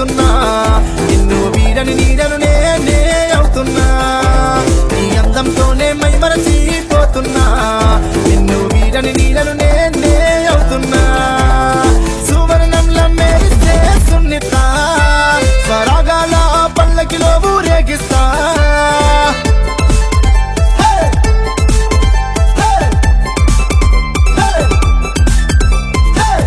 పోతున్నా నిన్ను వీడని నీడను నేనే అవుతున్నా నీ అందంతోనే మైమరచిపోతున్నా నిన్ను వీడని నీడను నేనే అవుతున్నా సువర్ణంలా మెరిసే సున్నిత స్వరాగాల పల్లకిలో ఊరేగిస్తా Hey! Hey! Hey! Hey!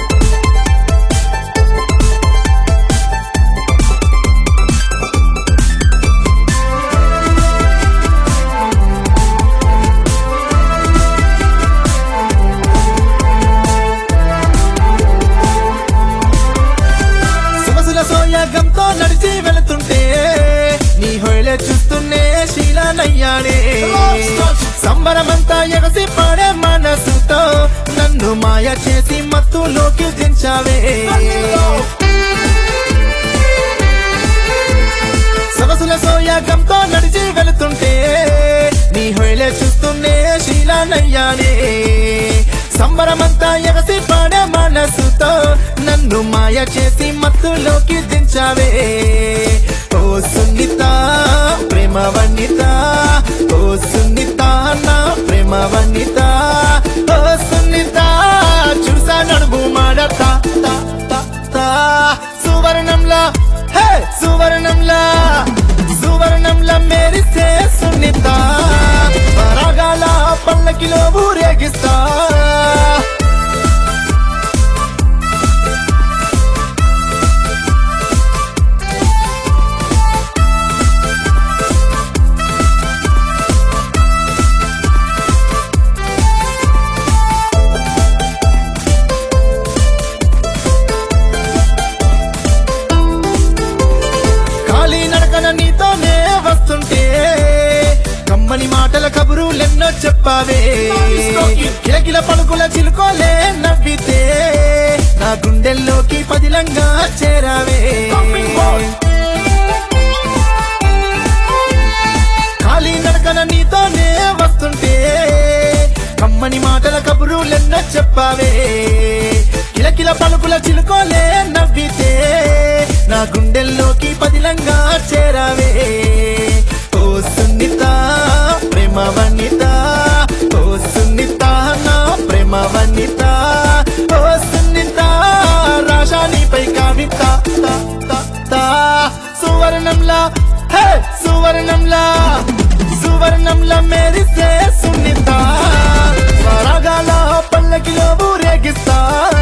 సొగసుల సోయగంతో నడిచి వెళుతుంటే నీ హొయలే చూస్తూనే శీలానయ్యానే సంబరమంతా ఎగసి పాడే మనసుతో నన్ను మాయ చేసి మత్తులోకి దించావే సొగసుల సోయాగంతో నడిచి వెళుతుంటే నీ హొయలే చూస్తూనే శీలానయ్యానే సంబరమంతా ఎగసి పాడే మనసుతో నన్ను మాయ చేసి మత్తులోకి దించావే ఓ సున్నిత ప్రేమ వన్నిత ఓ సున్నిత నా ప్రేమ వన్నిత ఓ సున్నిత చూసా నడుము మాడతా తా, తా, తా. సువర్ణంలా హే సువర్ణంలా సువర్ణంలా మెరిసే సున్నిత పరాగాల పల్లకిలో ఊరేగిస్తా ఖాళీ నడకన నీతోనే వస్తుంటే కమ్మని మాటల కబురులెన్నో చెప్పావే కిలకిల పలుకుల చిలుకోలే నవ్వితే నా గుండెల్లోకి పదిలంగా చేరావే ఖాళీ నడకన నీతోనే వస్తుంటే కమ్మని మాటల కబురులెన్నో చెప్పావే కిలకిల పలుకుల చిలుకోలే నవ్వితే నా గుండెల్లోకి పదిలంగా చేరావే ఓ సున్నిత ప్రేమ వన్నిత ఓ సున్నిత నా ప్రేమ వన్నిత ఓ సున్నిత రాశానిపై కవిత తా, తా, తా. సువర్ణంలా హే సువర్ణంలా సువర్ణంలా మెరిసే సున్నిత స్వరాగాల పల్లకిలో ఊరేగిస్తా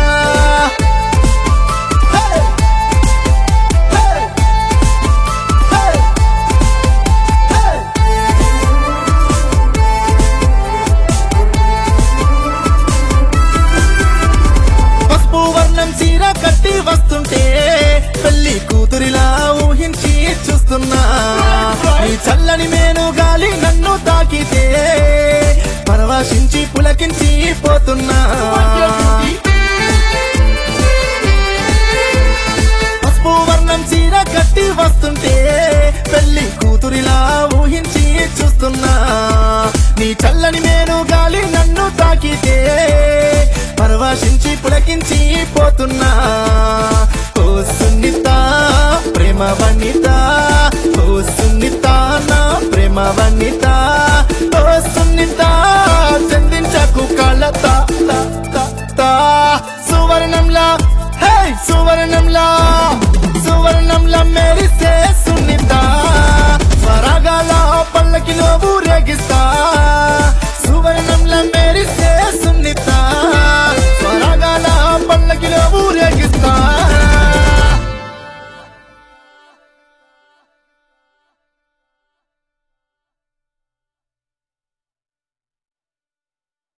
Hey! Hey! Hey! Hey! పసుపు వర్ణం చీర కట్టి వస్తుంటే పెళ్లి కూతురిలా ఊహించి చూస్తున్నా నీ చల్లని మేను గాలి నన్ను తాకితే పరవశించి పులకించి పోతున్నా పసుపు వర్ణం చీర కట్టి వస్తుంటే పెళ్లి కూతురిలా ఊహించి చూస్తున్నా నీ చల్లని మేను గాలి నన్ను తాకితే పరవశించి పులకించి పోతున్నా ఓ సున్నిత ప్రేమ వన్నిత ఓ సున్నిత నా ప్రేమ వన్నిత ఓ సున్నిత చందించకు కళత తా, తా, తా. సువర్ణంలా హే సువర్ణంలా సువర్ణంలా మెరిసే